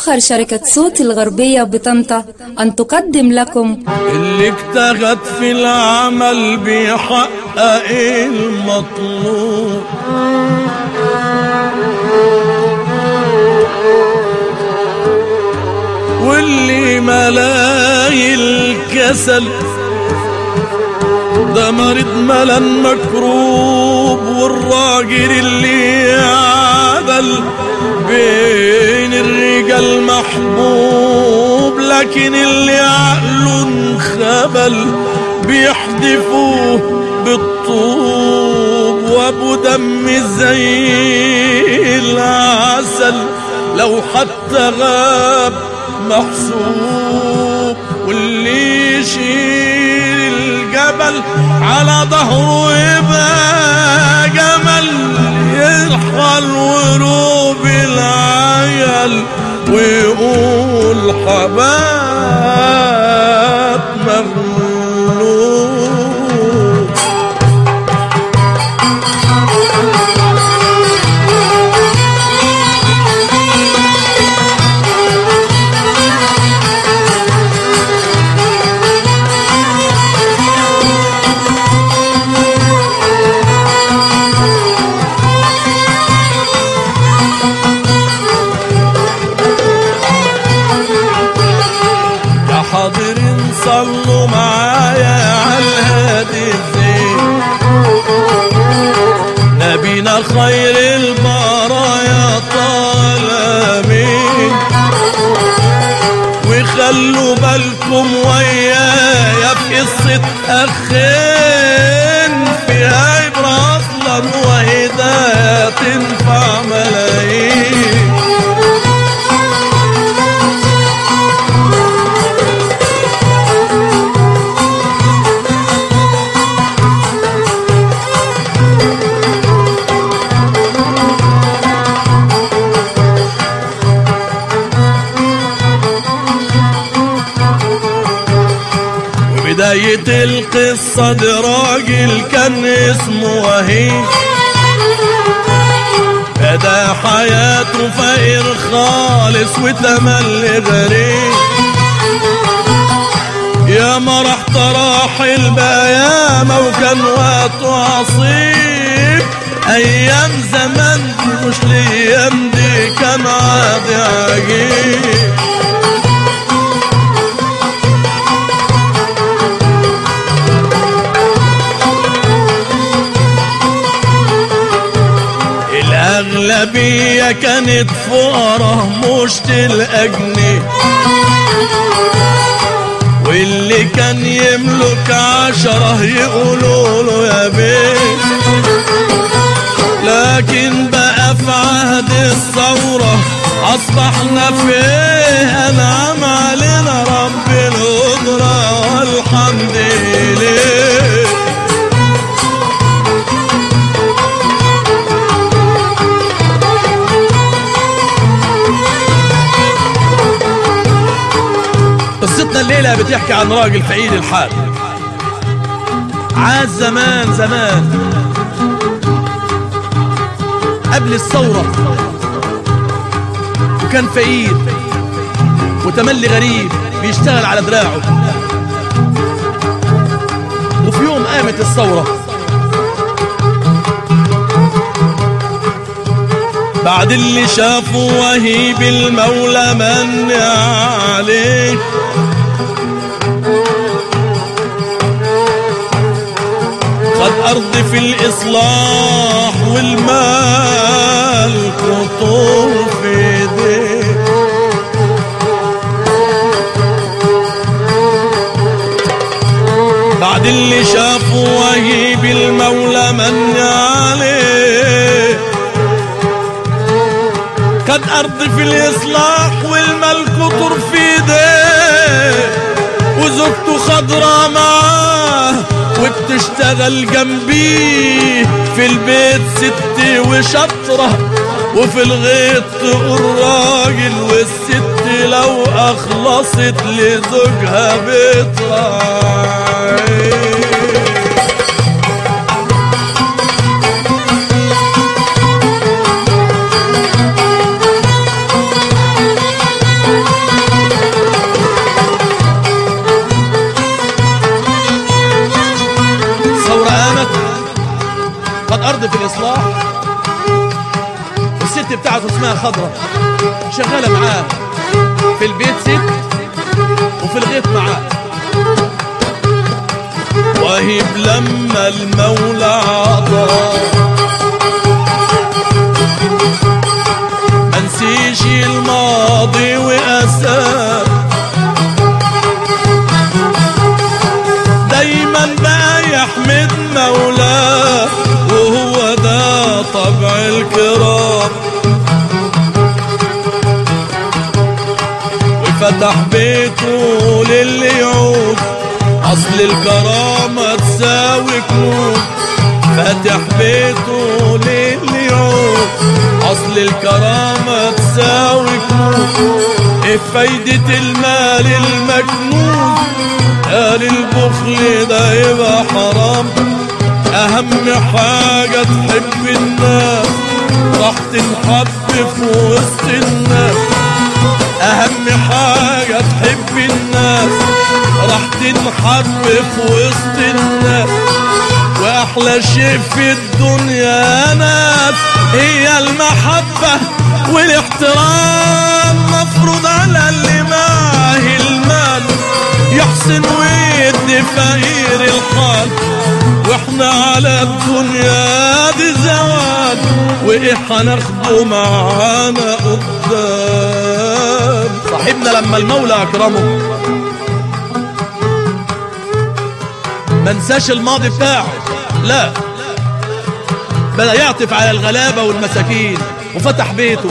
تفخر شركة صوت الغربية بطنطا أن تقدم لكم اللي اجتهد في العمل بيحقق المطلوب واللي ملاي الكسل ده مريض ملن مكروب والراجل اللي عدل بين الرجال محبوب لكن اللي عقله انخبل بيحدفوه بالطوب وابو دم زي العسل لو حتى غاب محسوب واللي يشيل الجبل على ظهره يبقى جمل يرحل وروب العيل ويقول حباب مغلوب يا حاضرين صلوا معايا على الهادي الزين نبينا خير البرايا طال امين وخلوا بالكم ويايا في قصة أخين فيها عبرة أصلا وهداية تنفع ملايين بداية القصة ده راجل كان اسمه وهيب بدا حياته فقير خالص وتملي غريب يا ما راح طراح البيامة وكان وقته عصيب أيام زمان دي مش الأيام دي كان عادي عجيب الأغلبية كانت فقراء مش الأجنبي واللي كان يملك عشرة يقولوا له يا بيه لكن بقى في عهد الثورة أصبحنا فيه أنعم علينا رب القدرة والحمد لله قصتنا الليلة بتحكي عن راجل فقير الحال عاش زمان زمان قبل الثورة وكان فقير وتملي غريب بيشتغل على دراعه وفي يوم قامت الثورة بعد اللي شافوا وهيب المولى من عليه خد أرض في الإصلاح والمال قطور في ايديه بعد اللي شافوا وهيب المولى من عليه خد أرض في الإصلاح والمال قطر في ايديه وزوجته خضرة معاه وبتشتغل جنبيه في البيت ست وشطرة وفي الغيط تقول راجل والست لو أخلصت لزوجها بتراعي خضرة شغالة معاه في البيت ست وفي الغيط معاه وهب لما المولى عطا منسيش الماضي وأساه دايما بقى يحمد مولاه وهو ده طبع الكرام وفتح بيته للي يعود اصل الكرامة تساوي كنوز فاتح بيته للي يعود اصل الكرامة تساوي كنوز ايه فايدة المال المكنوز قال البخل ده يبقى حرام اهم حاجة تحب الناس راح تنحب في وسط الناس اهم حاجة تحب الناس راح تنحب في وسط الناس واحلى شيء في الدنيا ناس هي المحبة والاحترام مفروض على اللي معاه المال يحسن ويدي فقير الحال واحنا على الدنيا دي زوال وايه هناخده معانا قدام صاحبنا لما المولى أكرمه ما نساش الماضي بتاعه لا بدأ يعطف على الغلابة والمساكين وفتح بيته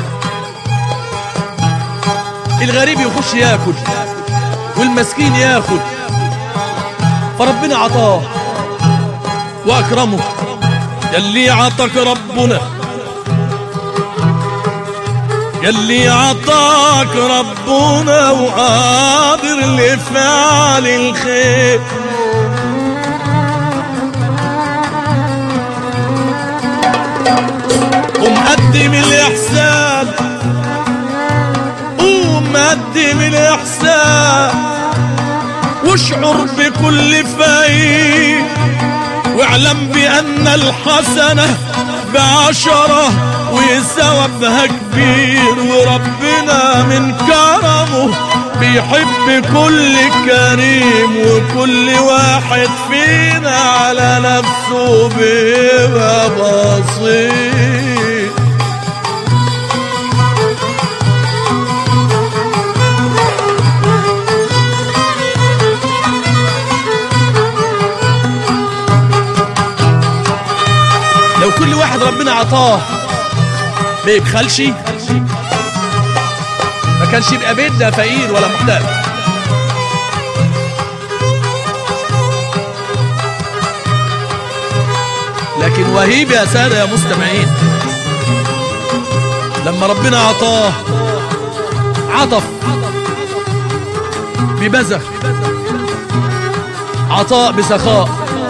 الغريب يخش ياكل والمسكين ياخد فربنا عطاه وأكرمه يلي عطاك ربنا يلي عطاك ربنا وقادر لفعل الخير ومقدم الإحسان ومقدم الإحسان واشعر بكل فايد واعلم بأن الحسنة بعشرة وثوابها كبير وربنا من كرمه بيحب كل كريم وكل واحد فينا على نفسه بيبقى بسيط لو كل واحد ربنا عطاه ما يبخلش ما كانش يبقى بيتنا فقير ولا محتاج لكن وهيب يا سادة يا مستمعين لما ربنا عطاه عطف ببذخ عطاء بسخاء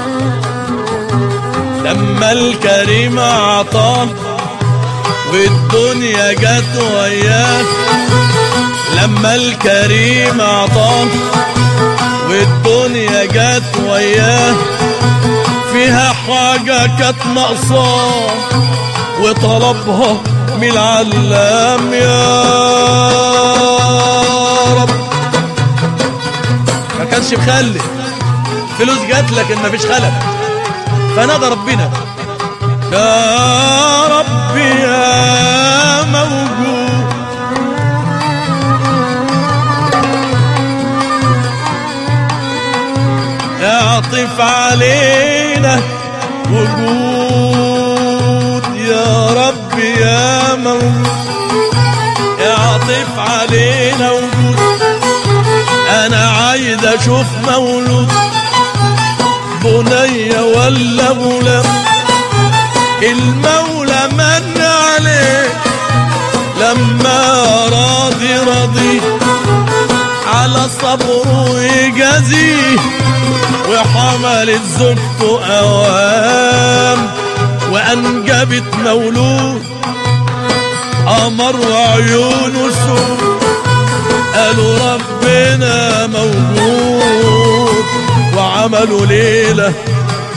لما الكريم عطاه والدنيا جت وياه لما الكريم عطاه والدنيا جت وياه فيها حاجة كانت ناقصاه وطلبها من العلام يا رب ما كانش مخلف فلوس جات لكن ما فيش خلف فنادى ربنا يا رب يا موجود اعطف علينا وجود يا رب يا موجود اعطف علينا وجود انا عايز اشوف مولود بنية ولا غلام المولى من عليه لما راضي راضي على صبره يجازيه وحملت زوجته اوام وانجبت مولود قمر وعيونه سود قالوا ربنا موجود وعملوا ليلة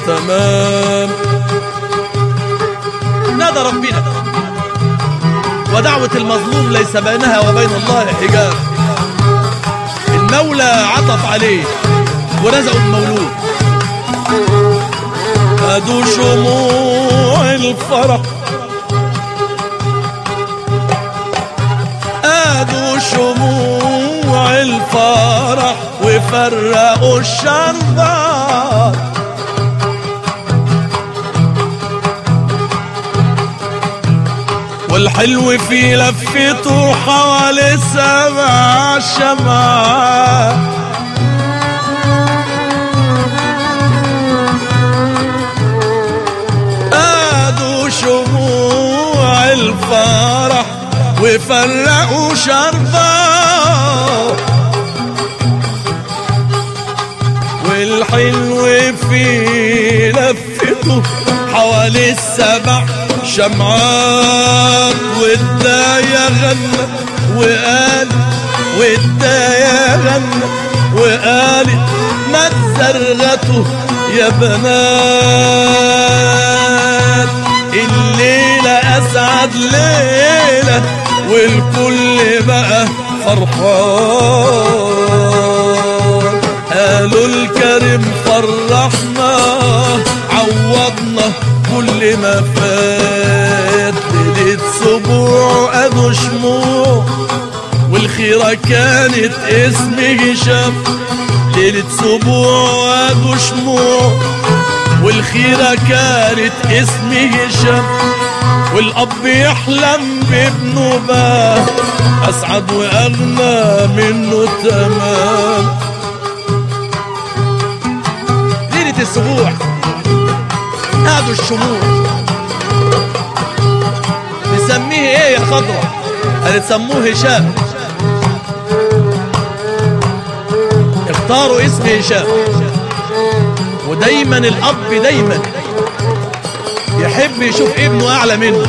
تمام نادى ربنا ودعوة المظلوم ليس بينها وبين الله حجاب المولى عطف عليه ورزقه المولود هادوا شموع الفرح هادوا شموع الفرح وفرقوا الشربات والحلو في لفته حوالي سبع شمعات قادوا شموع الفرح وفرقوا شربات والحلو في لفته حوالي السبع شمعات والداية غنى وقال والداية غنى وقال ما تزرغته يا بنات الليلة أسعد ليلة والكل بقى فرحان قالوا الكريم فرحنا عوضنا كل ما فات ليلة سبوع أدو شموع والخيرة كانت اسم هشام ليلة سبوع أدو شموع والخيرة كانت اسم هشام والأب يحلم بابنه بقى أسعد وأغنى منه تمام ليلة السبوع نادوا الشموع نسميه ايه يا خضرة قالت سموه هشام اختاروا اسم هشام ودايما الاب دايما يحب يشوف ابنه اعلى منه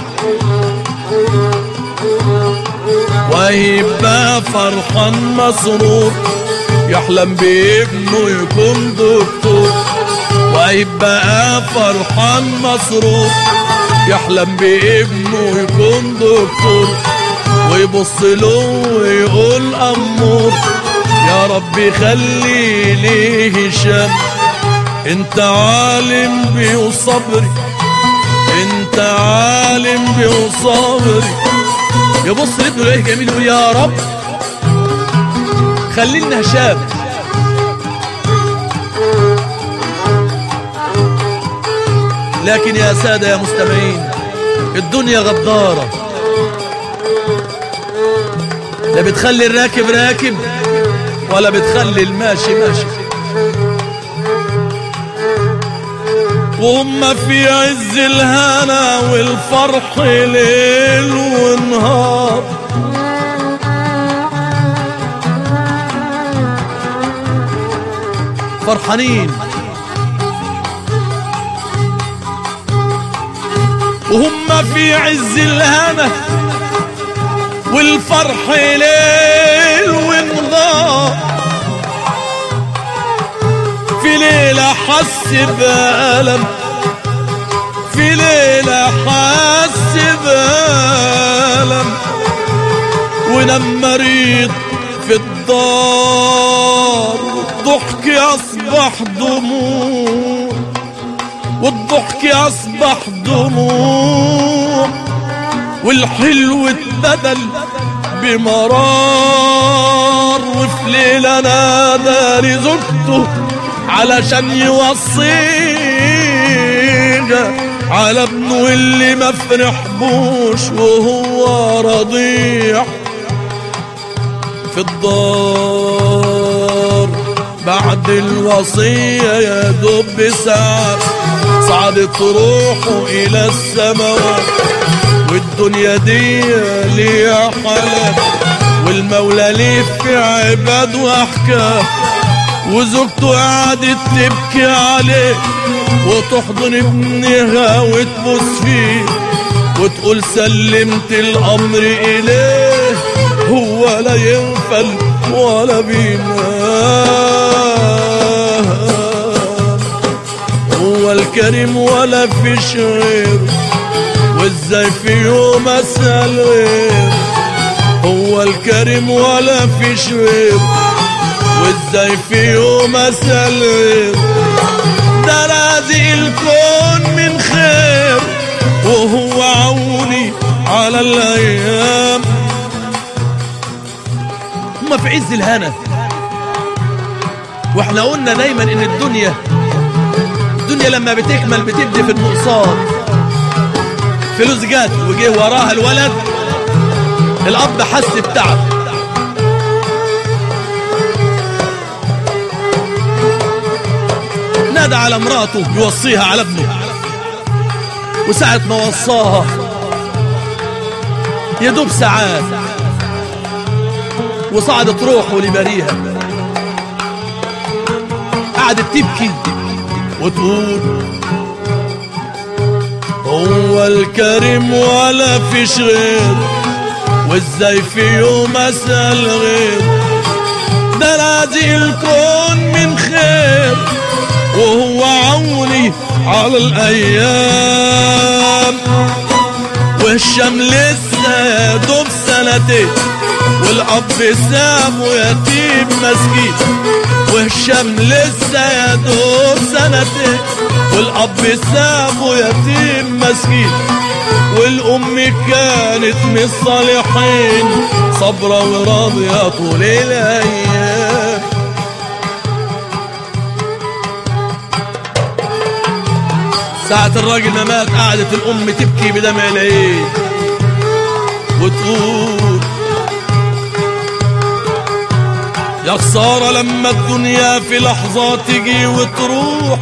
وهيبقى فرحان مسرور يحلم بابنه يكون دكتور وهيبقى فرحان مسرور يحلم بابنه يكون دكتور ويبص له ويقول أمور يا رب خلي لي هشام انت عالم بي وصبري انت عالم بي وصبري يبص لابنه الاقيه جميل يقول يا رب خلي لنا هشام لكن يا سادة يا مستمعين الدنيا غدارة لا بتخلي الراكب راكب ولا بتخلي الماشي ماشي وهم في عز الهنا والفرح ليل ونهار فرحانين وهم في عز الهنا والفرح ليل ونهار في ليلة حس بألم في ليلة حس بألم ونام مريض في الدار والضحك أصبح دموع والضحك أصبح دموع والحلو اتبدل بمرار وفي ليلة نادى لزوجته علشان يوصيها على ابنه اللي ما فرحبوش وهو رضيع في الدار بعد الوصية يا دوب ساعة صعدت روحه إلى السماوات والدنيا دي ليها حالات والمولى ليه في عباد وأحكام وزوجته قعدت تبكي عليه وتحضن ابنها وتبوس فيه وتقول سلمت الأمر إليه هو لا يغفل ولا بينام هو الكريم ولا فيش غيره وازاي في يوم اسأل غير هو الكريم ولا فيش غير وازاي في يوم اسأل غير ده رازق الكون من خير وهو عوني على الايام هما في عز الهنا واحنا قلنا دايما ان الدنيا الدنيا لما بتكمل بتبدي في النقصان فلوس جت وجه وراها الولد الاب حس بتعب نادى على مراته يوصيها على ابنه وساعة ما وصاها يدوب ساعات وصعدت روحه لبريها قعدت تبكي وتقول هو الكريم ولا فيش غير وازاي في يوم اسأل غير ده رازق الكون من خير وهو عوني على الايام والشام لسه يا دوب سنتين والاب سابه يتيم مسكين والشام لسه يا دوب سنتين والاب سابه يتيم مسكين والام كانت من الصالحين صبرة وراضية طول الايام ساعة الراجل ما مات قعدت الأم تبكي بدمع العين وتقول يا خسارة لما الدنيا في لحظة تجي وتروح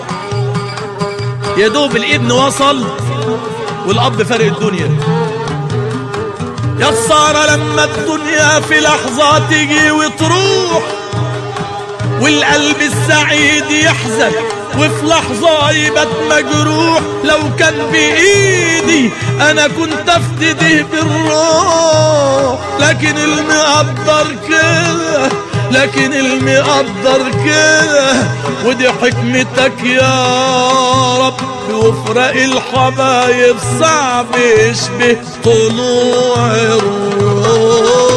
يا دوب الابن وصل والأب فارق الدنيا يا خسارة لما الدنيا في لحظة تجي وتروح والقلب السعيد يحزن وفي لحظة يبات مجروح لو كان بإيدي أنا كنت أفتديه بالروح لكن المقدر كده لكن المقدر كده ودي حكمتك يا رب وفرق الحبايب صعب يشبه طلوع الروح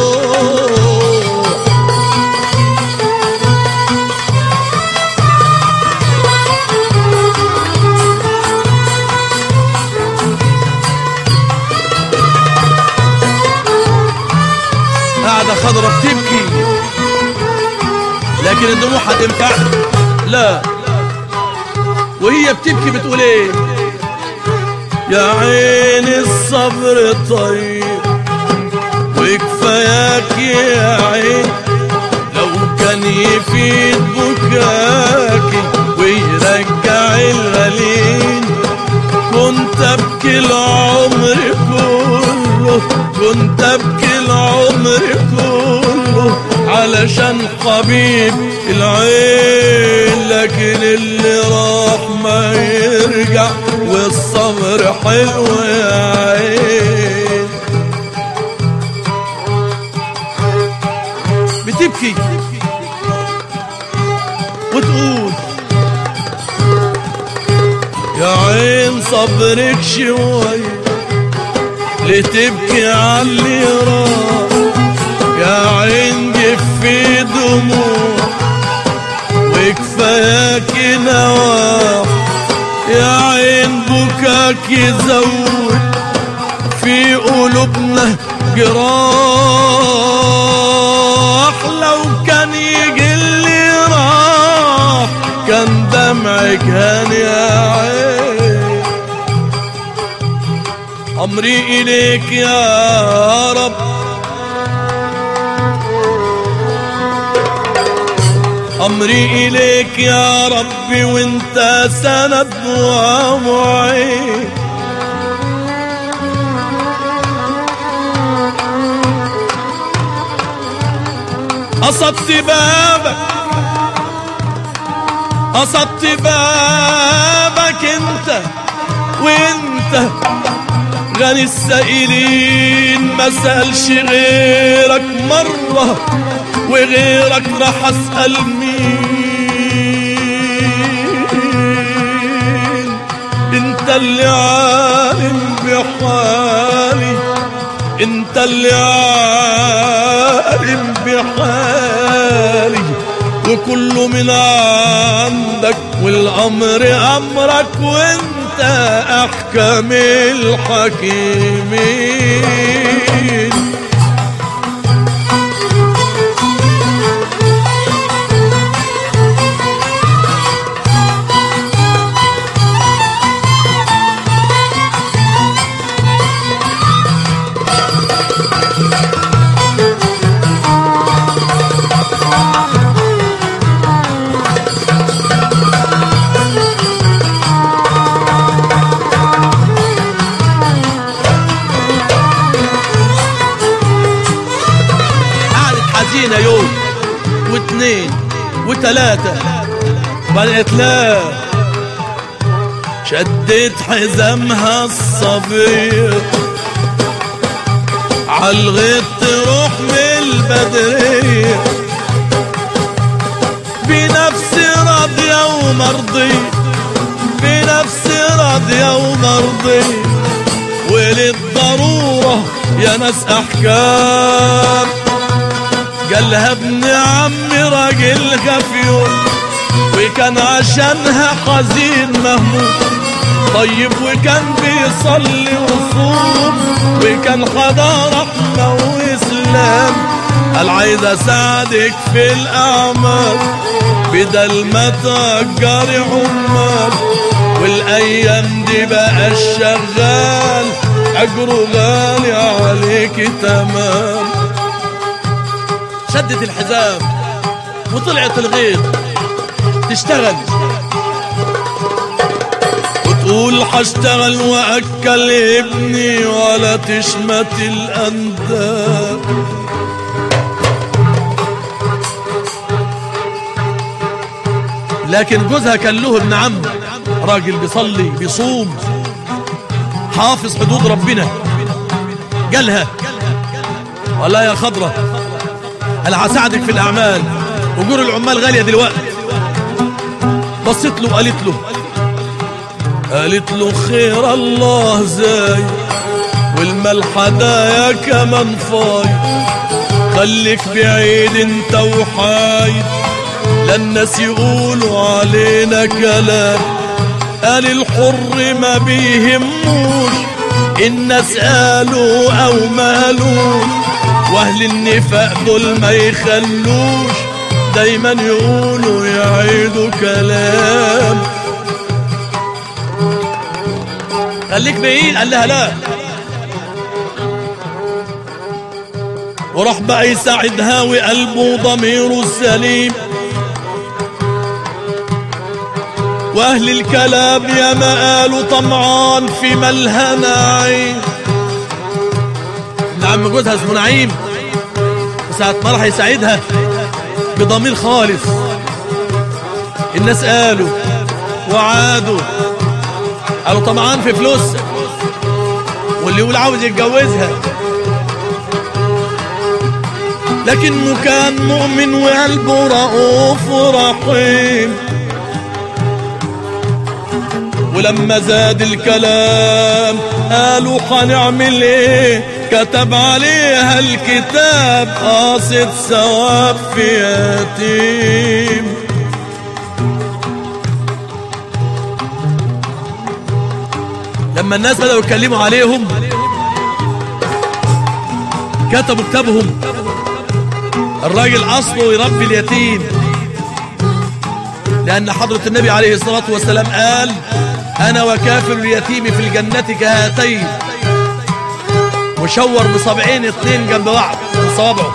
قاعدة خضرة بتبكي لكن الدموع هتنفع لا وهي بتبكي بتقول ايه يا عين الصبر طيب وكفاياك يا عين لو كان يفيد بكاكي ويرجع الغليل كنت ابكي العمر كله كنت ابكي العمر كله علشان حبيب العين لكن اللي راح ما يرجع والصبر حلو يا عين بتبكي وتقول يا عين صبرك شوية لتبكي عاللي راح يا عين جفي دموع وكفاياك نواح يا عين بكاك يزود في قلوبنا جراح لو كان يجي اللي راح كان دمعك هان يا عين أمري إليك يا رب أمري إليك يا ربي وانت سند ومعين قصدت بابك قصدت بابك انت وانت غني السائلين ما سألش غيرك مرة وغيرك راح أسأل مين انت اللي عالم بحالي انت اللي عالم بحالي وكله من عندك والامر امرك وانت احكم الحكيمين قعدت حزينة يوم واثنين وثلاثة وبعدين قالت لا شدت حزامها الصبية عالغيط تروح من البدرية بنفس راضية ومرضية بنفس راضية ومرضية وللضرورة يا ناس أحكام قالها ابن عمي راجل غفير وكان عشانها حزين مهموم طيب وكان بيصلي وصوم وكان حدا رحمة وإسلام قال عايز أساعدك في الأعمال بدل ما تأجري عمال والأيام دي بقى الشغال أجره غالي عليك تمام شدت الحزام وطلعت الغيط تشتغل وتقول حاشتغل واكل ابني ولا تشمت الانداد لكن جوزها كان له ابن عم راجل بيصلي بيصوم حافظ حدود ربنا قالها والله يا خضرة انا هساعدك في الاعمال اجور العمال غالية دلوقتي بصيت له وقالت له قالت له خير الله زاي والمال حدايا كمان فاي خليك بعيد انت وحايد لا الناس يقولوا علينا كلام قال الحر ما بيهموش الناس قالوا او ما قالوش واهل النفاق دول ما يخلوش دايما يقولوا يعيدوا كلام خليك بعيد قال لها لا وراح بقى يساعدها وقلبه ضميره السليم واهل الكلام يا ما قالوا طمعان في مالها نعيم ابن عم جوزها اسمه نعيم وساعة ما راح يساعدها بضمير خالص الناس قالوا وعادوا قالوا طمعان في فلوسها واللي يقول عاوز يتجوزها لكنه كان مؤمن وقلبه رؤوف ورحيم ولما زاد الكلام قالوا هنعمل ايه كتب عليها الكتاب قاصد ثواب في يتيم لما الناس بدأوا يتكلموا عليهم كتبوا كتابهم الراجل أصله يربي اليتيم لأن حضرة النبي عليه الصلاة والسلام قال أنا وكافر اليتيم في الجنة كهاتين وشور بصبعين اتنين جنب بعض بصابعه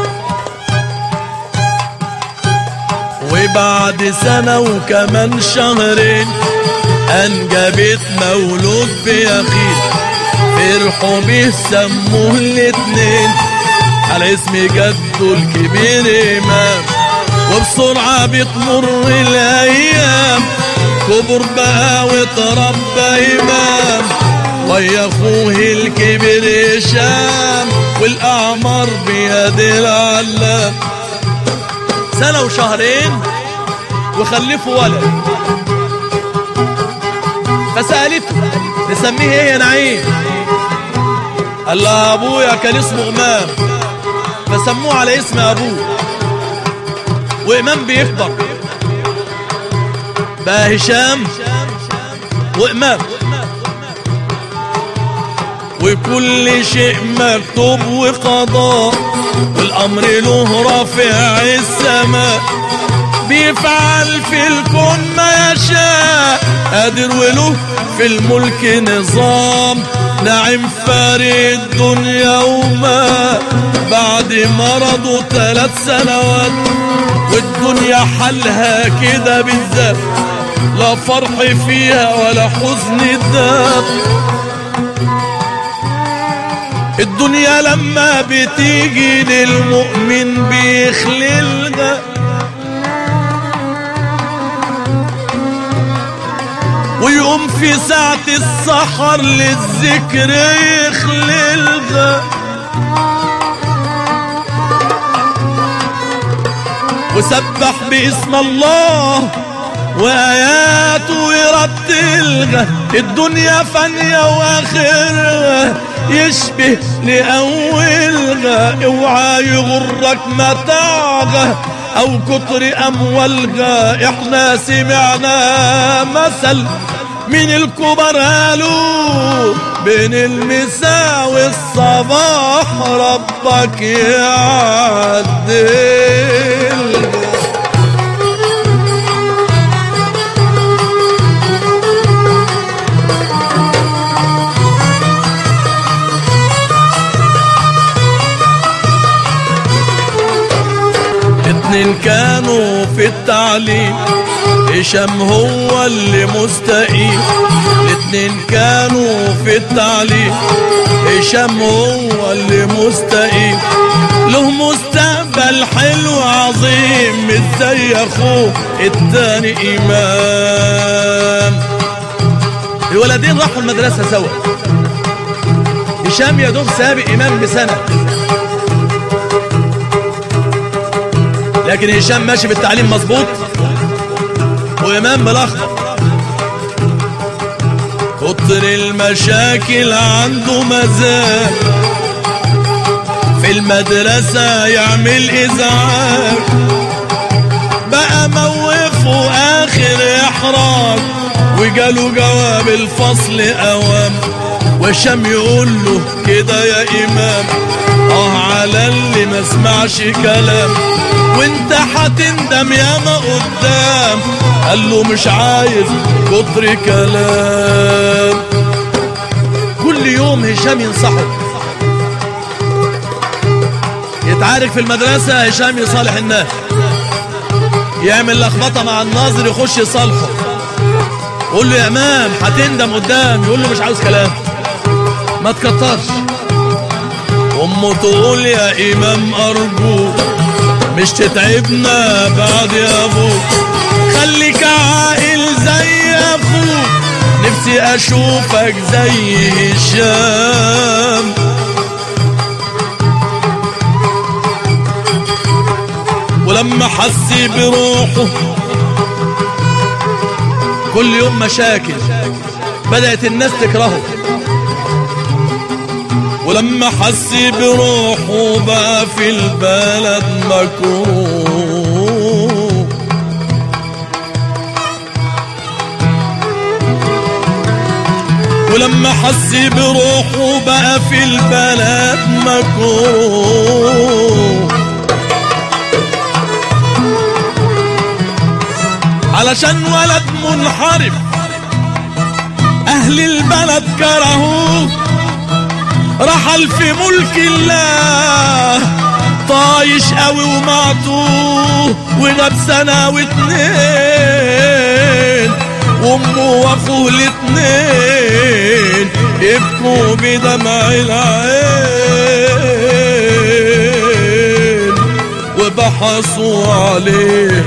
وبعد سنة وكمان شهرين أنجبت مولود بيخيل فرحوا بيه سموه الاتنين على اسم جده الكبير إمام وبسرعة بتمر الأيام كبر بقى وتربى إمام ويا أخوه الكبير هشام والأعمار بيد العلام سنة وشهرين وخلفوا ولد فسألته نسميه ايه يا نعيم قال لها ابويا كان اسمه امام فسموه على اسم ابوه وامام بيكبر بقى هشام وامام وكل شيء مكتوب وقضاء والامر له رافع السماء بيفعل في الكون ما يشاء قادر وله في الملك نظام نعم فارق الدنيا وما بعد مرضه ثلاث سنوات والدنيا حالها كده بالذات لا فرح فيها ولا حزن داب الدنيا لما بتيجي للمؤمن بيخللها ويقوم في ساعة السحر للذكر يخللها وسبح باسم الله وآياته يرتلها الدنيا فانية واخرها يشبه لأولها اوعى يغرك متاعها او كتر اموالها احنا سمعنا مثل من الكبر قالوا بين المساء والصباح ربك يعدل اتنين كانوا في التعليم هشام هو اللي مستقيم الاتنين كانوا في التعليم هشام هو اللي مستقيم له مستقبل حلو عظيم مش زي اخوه التاني امام الولدين راحوا المدرسة سوا هشام يا دوب سابق امام بسنة لكن هشام ماشي في التعليم مظبوط وامام ملخبط كتر المشاكل عنده مزاج في المدرسة يعمل ازعاج بقى موقفه اخر احراج وجاله جواب الفصل اوام وشام يقول له كده يا امام اه على اللي ما سمعش كلام وانت هتندم ياما قدام قال له مش عايز كتر كلام كل يوم هشام ينصحه يتعارك في المدرسة هشام يصالح الناس يعمل لخبطة مع الناظر يخش يصالحه قول له يا امام هتندم قدام يقول له مش عاوز كلام ما تكترش امه تقول يا امام ارجوك مش تتعبنا بعد يا ابوك خليك عاقل زي اخوك نفسي اشوفك زي هشام ولما حس بروحه كل يوم مشاكل بدأت الناس تكرهه ولما حس بروحه بقى في البلد مكروه ولما حس بروحه بقى في البلد مكروه علشان ولد منحرف اهل البلد كرهوه رحل في ملك الله طايش قوي ومعطوه وغاب سنة واتنين وامه واخوه الاتنين يبكوا بدمع العين وبحثوا عليه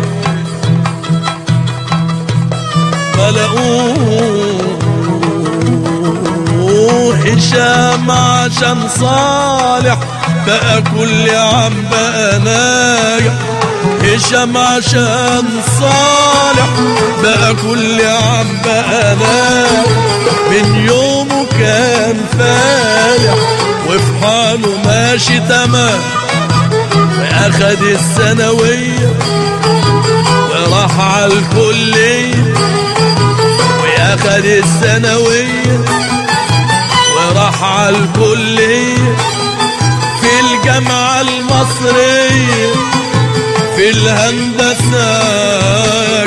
فلقوه هشام عشان صالح بقى كل عام بقى ناجح هشام عشان صالح بقى كل عم بقى ناجح من يومه كان فالح وفي حاله ماشي تمام واخد الثانوية وراح على الكلية واخد الثانوية وراح على الكلية في الجامعة المصرية في الهندسة يا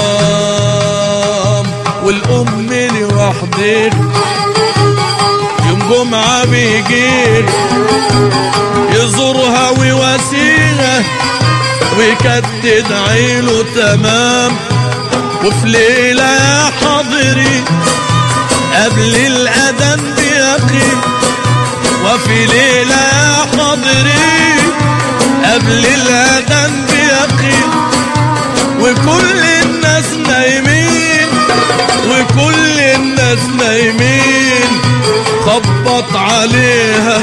كرام والأم لوحدك يوم جمعة بيجيك يزورها ويواسيها وكانت تدعي له تمام وفي ليلة يا حاضري قبل الأذان بيقين وفي ليلة يا حاضري قبل الأذان بيقين وكل الناس نايمين وكل الناس نايمين خبط عليها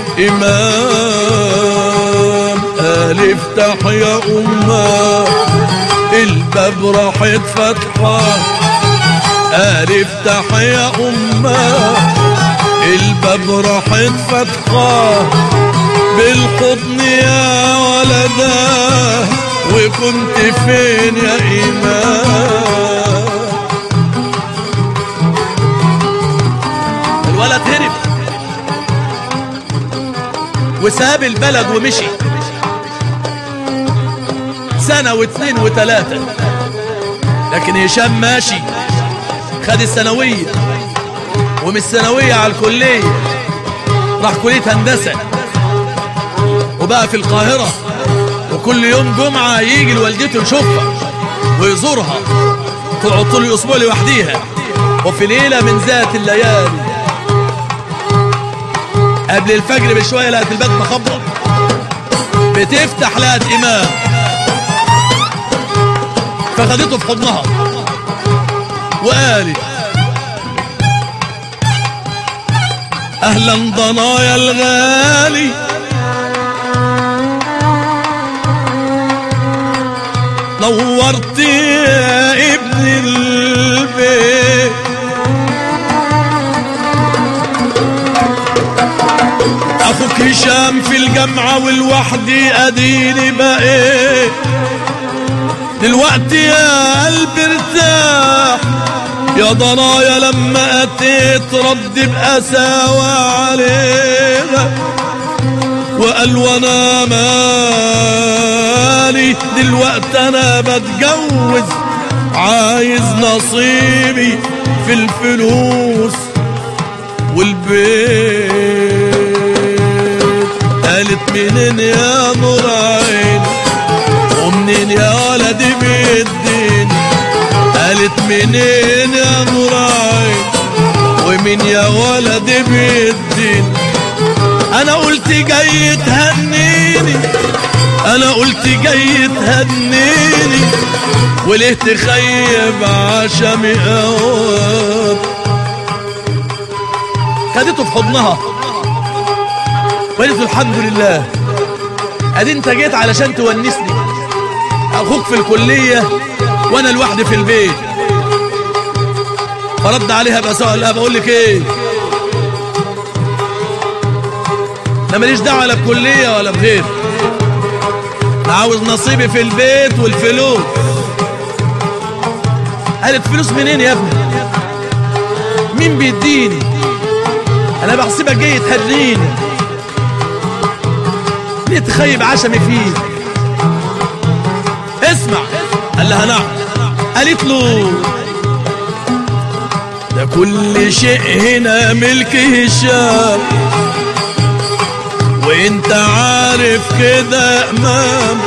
إمام قال افتح يا أمه الباب راحت فتحة قال افتح يا أمه الباب راحت فتحة بالحضن يا ولدا وكنت فين يا إمام الولد هرب وساب البلد ومشي سنة واثنين وثلاثة لكن هشام ماشي خد الثانوية ومن الثانوية على الكلية راح كلية هندسة وبقى في القاهرة وكل يوم جمعة يجي لوالدته يشوفها ويزورها تقعد طول الأسبوع لوحديها وفي ليلة من ذات الليالي قبل الفجر بشوية لقت الباب مخبط بتفتح لقت إمام فخدته في حضنها وقالت أهلا ضنايا الغالي نورت يا ابن البيت اخوك هشام في الجامعة والوحدي اديني بقيت دلوقتي يا قلبي ارتاح يا ضنايا لما اتيت رد بقساوة عليها وقال وانا مالي دلوقتي انا بتجوز عايز نصيبي في الفلوس والبيت قالت منين يا نور عين ومنين يا ولدي بالدين قالت منين يا نور عين ومين يا ولدي بالدين انا قلت جاي تهنيني انا قلت جاي تهنيني وليه تخيب عشمي اوقات خدته في حضنها وقالت له الحمد لله ادي انت جيت علشان تونسني اخوك في الكلية وانا لوحدي في البيت فرد عليها بقى سؤال لها بقول لك ايه انا ماليش دعوه لا بكليه ولا بغير انا عاوز نصيبي في البيت والفلوس قالت فلوس منين يا ابني مين بيديني انا بحسبك جاي تهريني ليه تخيب عشمي فيك اسمع قال لها نعم قالت له ده كل شيء هنا ملك هشام وانت عارف كده يا امام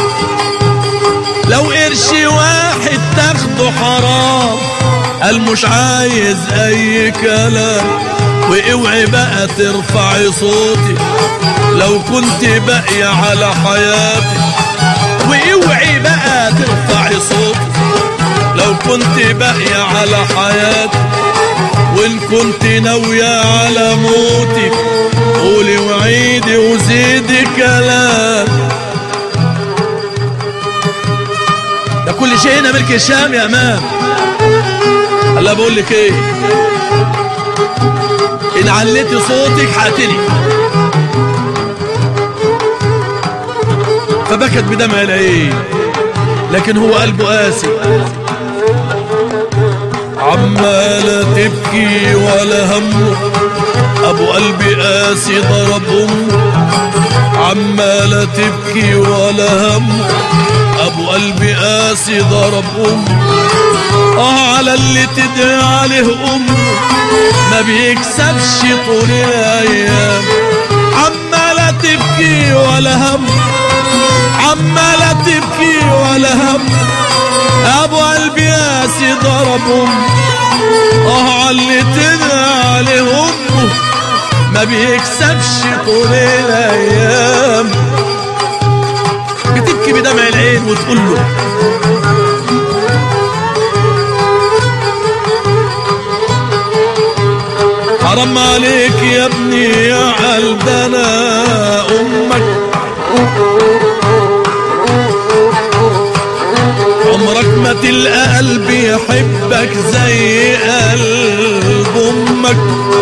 لو قرش واحد تاخده حرام قال مش عايز اي كلام واوعي بقى ترفعي صوتي لو كنت باقية على حياتي واوعي بقى ترفعي صوتي لو كنت باقية على حياتي وان كنت ناوية على موتي قولي وعيدي وزيدي كلام كل شيء هنا ملك الشام يا امام هلا بقول لك ايه ان عليتي صوتك حقتلي فبكت بدمع العين لكن هو قلبه قاسي عمالة تبكي ولا همه ابو قلبي قاسي ضرب امه عمالة تبكي ولا همه ابو قلبي قاسي ضرب امه اه على اللي تدعي عليه امه ما بيكسبش طول الايام عمالة تبكي ولا هم عمالة تبكي ولا هم ابو قلبي قاسي ضرب امه اه على اللي تدعي عليه امه ما بيكسبش طول الايام بتبكي بدمع العين وتقول له حرام عليك يا ابني يا قلبنا امك عمرك ما تلقى قلب يحبك زي قلب امك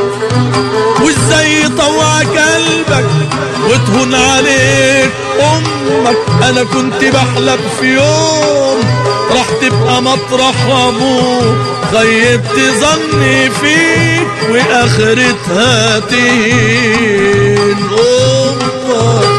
وازاي يطوعك قلبك وتهون عليك امك انا كنت بحلم في يوم راح تبقى مطرح ابوك خيبت ظني فيك واخرتها تهين امك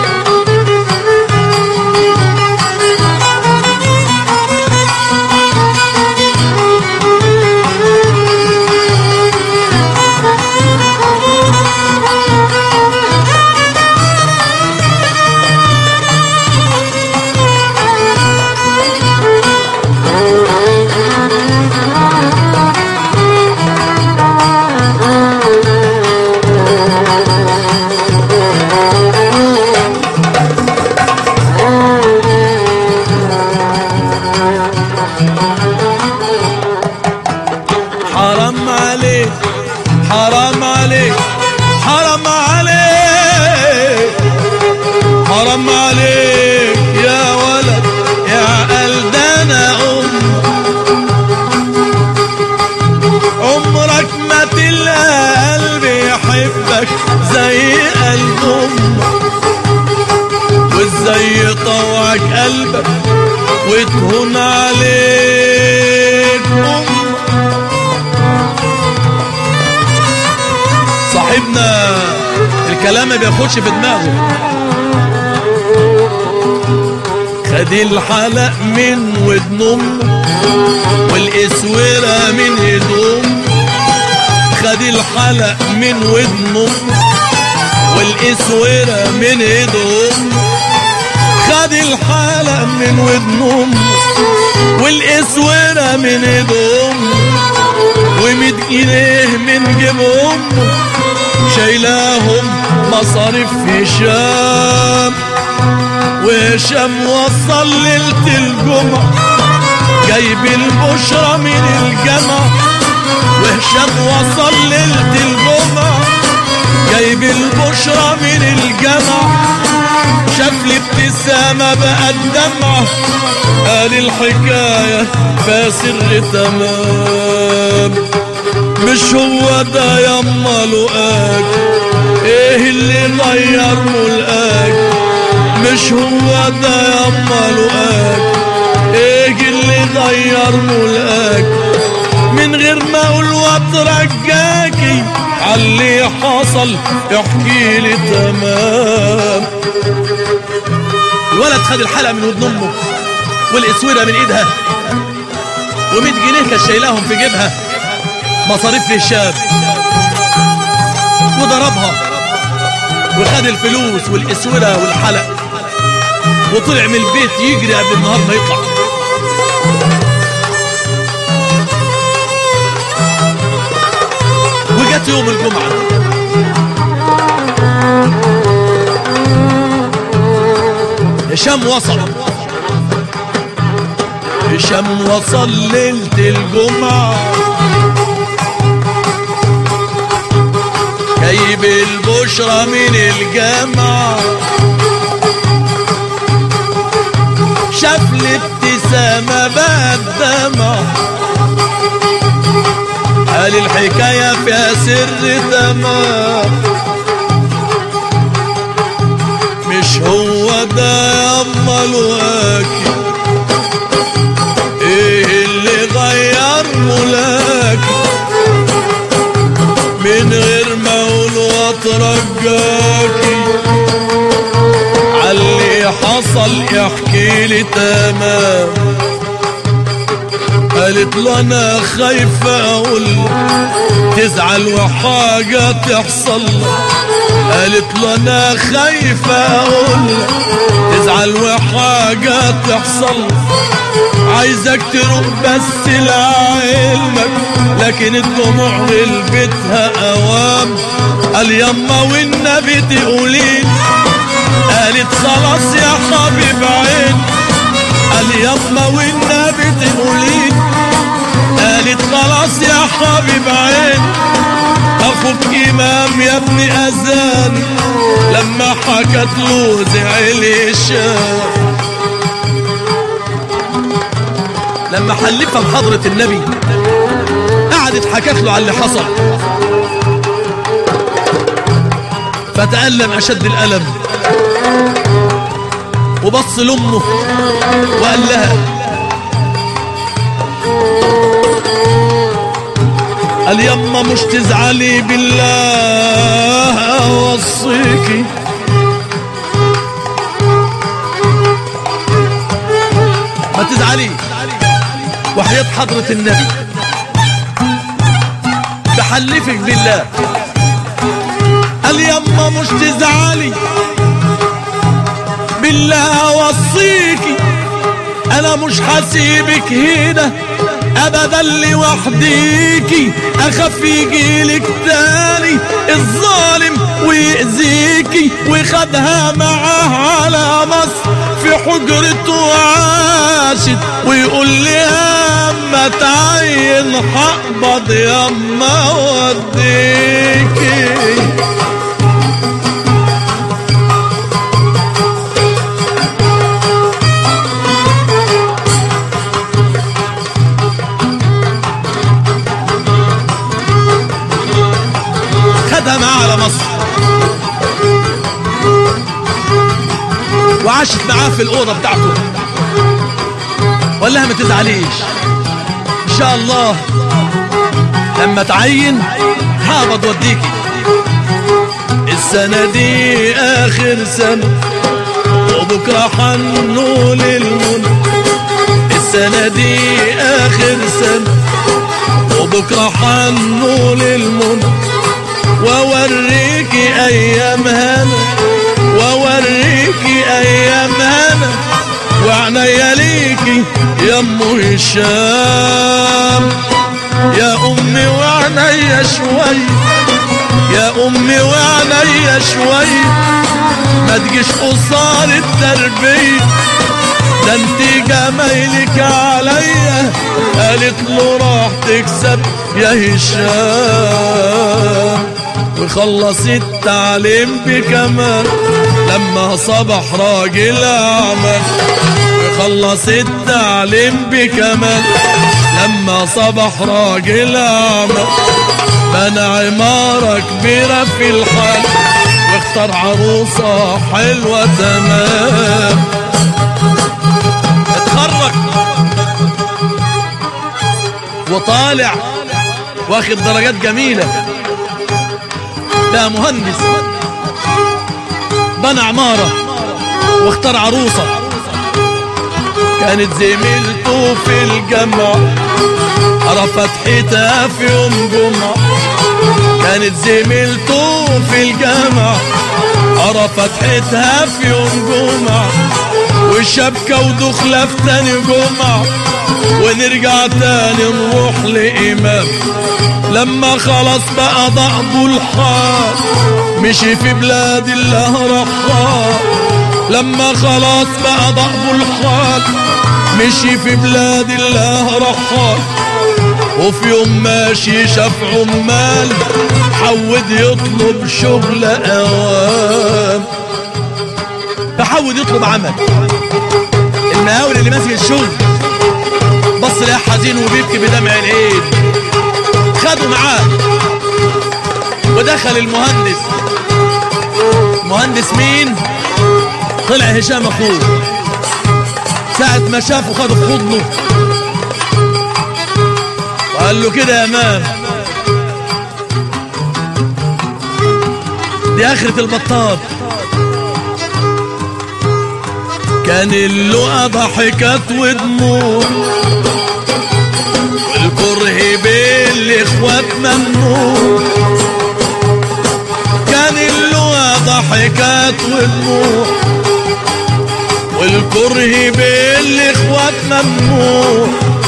حرام عليك حرام عليك حرام عليك حرام عليك يا ولد يا قلدنا أم عمرك ما تلقى قلب يحبك زي قلب أمك وازاي يطوعك قلبك وتهون عليك أمك صاحبنا الكلام ما بياخدش في دماغه خد الحلق من ودن امه والاسوره من هدوم خد الحلق من ودن امه والاسوره من هدوم خد الحلق من ودن امه والاسوره من هدوم وميت جنيه من جيب امه شايلاهم مصاريف هشام وهشام وصل ليلة الجمعة جايب البشرى من الجامعة وهشام وصل ليلة الجمعة جايب البشرى من الجامعة شاف لي ابتسامة بقت دمعة قال الحكاية فسر تمام مش هو ده يما لقاك ايه اللي غير ملقاك مش هو ده يما لقاك ايه اللي غير ملقاك من غير ما اقول واترجاكي عاللي حصل احكي لي تمام الولد خد الحلقه من ودن امه والاسوره من ايدها و100 جنيه كانت شايلاهم في جيبها مصاريف للشاب وضربها وخد الفلوس والاسوره والحلق وطلع من البيت يجري قبل النهار ما يطلع وجت يوم الجمعه هشام وصل هشام وصل ليلة الجمعة جايب البشرى من الجامعة شاف الابتسامة الابتسامة بالدمع قال الحكاية فيها سر تمام مش هو ده ياما الواكي ايه اللي غير ملاكي من غير ما اقول واترجاكي عاللي حصل يحكي لي تمام قالت له انا خايفة اقول تزعل وحاجة تحصل قالت له انا خايفة اقول تزعل وحاجة تحصل عايزك تروح بس لعلمك لكن الدموع غلبتها اوام قال يما والنبي تقولين قالت خلاص يا حبيب عين قال يما والنبي تقولين قالت خلاص يا حبيب عين اخوك امام يا ابن اذان لما حكت له زعل الشام لما حلفها بحضرة النبي قعدت حكت له على اللي حصل فتألم أشد الألم وبص لأمه وقال لها قال يما مش تزعلي بالله اوصيكي ما تزعليش وحياة حضرة النبي بحلفك بالله قال يما مش تزعلي بالله اوصيكي انا مش حسيبك هنا ابدا لوحديكي اخاف يجيلك تاني الظالم ويأذيكي وخدها معاه على مصر في حجرته وعاشت ويقول لي اما تعين هقبض يما وديكي خدها معاه على مصر وعاشت معاه في الأوضة بتاعته وقال لها ما تزعليش إن شاء الله لما تعين هقبض وديكي السنة دي آخر سنة وبكرة حنول المنى السنة دي آخر سنة وبكرة حنول المنى وأوريكي أيام هنا وأوريكي أيام هنا وعنيا ليكي يا أم هشام يا أمي وعنيا شوية يا أمي وعنيا شوية ما تجيش قصار التربية ده انت جمايلك عليا قالت له راح تكسب يا هشام وخلص التعليم بكمال لما صبح راجل اعمال وخلص التعليم بكمال لما صبح راجل اعمال بنى عمارة كبيرة في الحال واختار عروسة حلوة تمام اتخرج وطالع واخد درجات جميلة بقى مهندس بنى عمارة واختار عروسة كانت زميلته في الجامعة قرا فتحتها في يوم جمعة كانت زميلته في الجامعة قرا فتحتها في يوم جمعة والشبكة ودخلة في تاني جمعة ونرجع تاني نروح لإمام لما خلاص بقى ضعبه الحال مشي في بلاد الله رحال لما خلاص بقى ضعبه الحال مشي في بلاد الله رحال وفي يوم ماشي شاف عمال حود يطلب شغل اوام فحاول يطلب عمل المقاول اللي ماسك الشغل حزين وبيبكي بدمع العين خدوا معاه ودخل المهندس مهندس مين طلع هشام اخوه ساعة ما شافه خده في حضنه وقال له كده يا مان دي اخرة البطال كان اللقا ضحكات ودموع والكره بين الاخوات ممنوع كان اللقا ضحكات ودموع والكره بين الاخوات ممنوع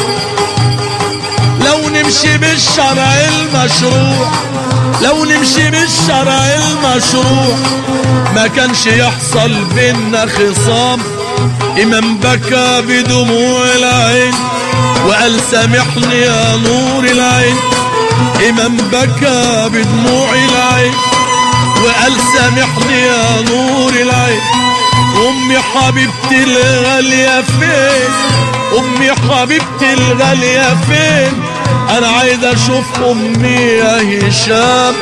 لو نمشي بالشرع المشروع لو نمشي بالشرع المشروع ما كانش يحصل بينا خصام إمام بكى بدموع العين وقال سامحني يا نور العين إمام بكى بدموع العين وقال سامحني يا نور العين أمي حبيبتي الغالية فين أمي حبيبتي الغالية فين أنا عايز أشوف أمي يا هشام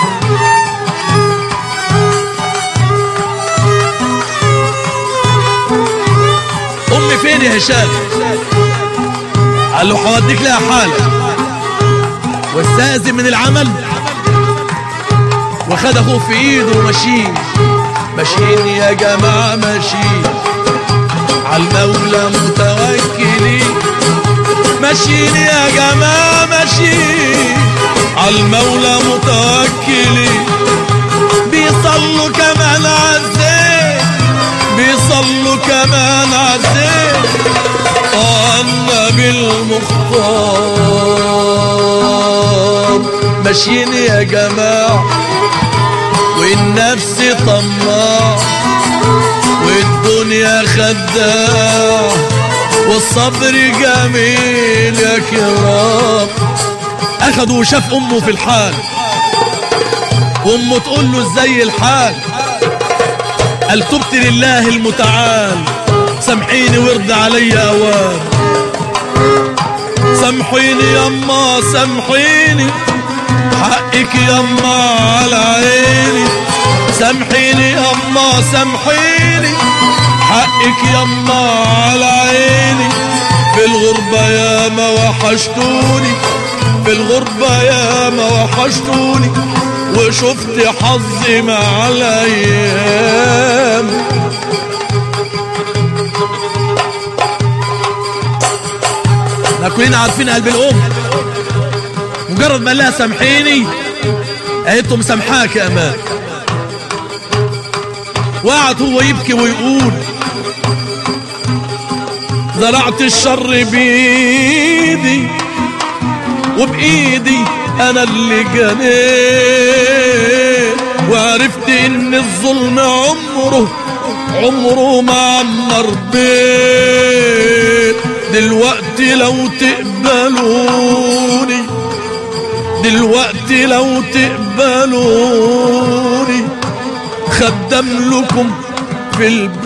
أمي فين يا هشام قال له هوديك لها حالة واستأذن من العمل وخد أخوه في إيده وماشيين ماشيين يا جماعة ماشيين عالمولى متوكلين ماشيين يا جماعة ماشيين عالمولى متوكلين بيصلوا كمان عالزين بيصلوا كمان عالزين آه النبي المختار ماشيين يا جماعة والنفس طماع والدنيا خداع والصبر جميل يا كرام اخدوا وشاف امه في الحال وامه تقول له ازاي الحال قال تبت لله المتعال سامحيني وارضى عليا اوام سامحيني يما سامحيني حقك يما على عيني سامحيني يما سامحيني حقك يما على عيني في الغربة ياما وحشتوني في الغربة ياما وحشتوني وشفت حظي مع الأيام احنا كلنا عارفين قلب الأم مجرد ما قال لها سامحيني قالت له مسامحاك يا امان وقعد هو يبكي ويقول زرعت الشر بايدي وبايدي انا اللي جنيت وعرفت ان الظلم عمره عمره ما عمر بيت دلوقتي لو تقبلوني دلوقتي لو تقبلوني خدم لكم في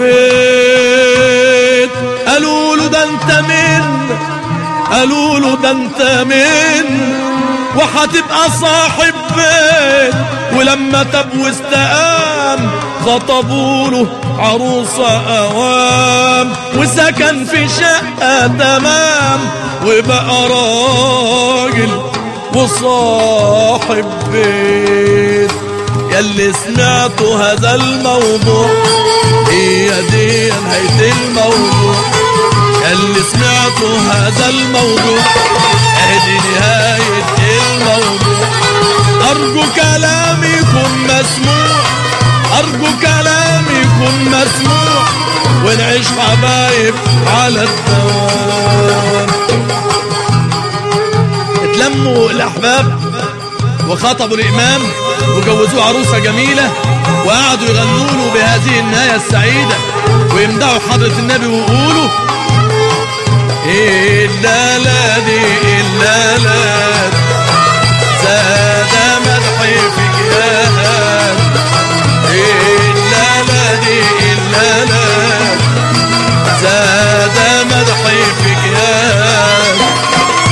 البيت قالوا له ده انت من قالوا له ده انت من وهتبقى صاحب بيت ولما تاب واستقام خطبوا له عروسة أوام وسكن في شقة تمام وبقى راجل وصاحب بيت ياللي سمعتوا هذا الموضوع هي دي نهاية الموضوع ياللي سمعتوا هذا الموضوع ادي نهاية الموضوع ارجو كلامي يكون مسموع ارجو كلامي يكون مسموع ونعيش حبايب على الدوام اتلموا الاحباب وخطبوا الامام وجوزوه عروسه جميله وقعدوا يغنوا له بهذه النهايه السعيده ويمدحوا حضره النبي ويقولوا إلا لا دي إلا لا زاد مدحي في جهاد إلا لا دي إلا لا زاد مدحي في جهاد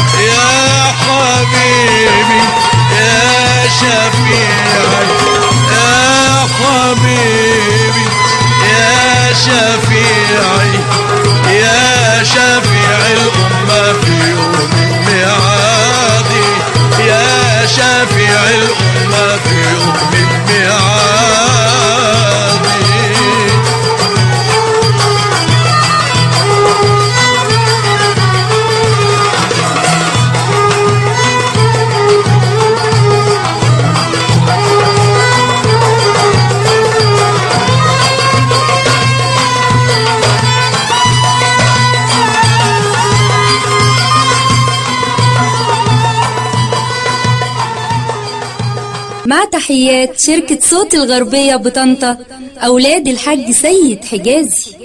مع تحيات شركة صوت الغربية بطنطا أولاد الحاج سيد حجازي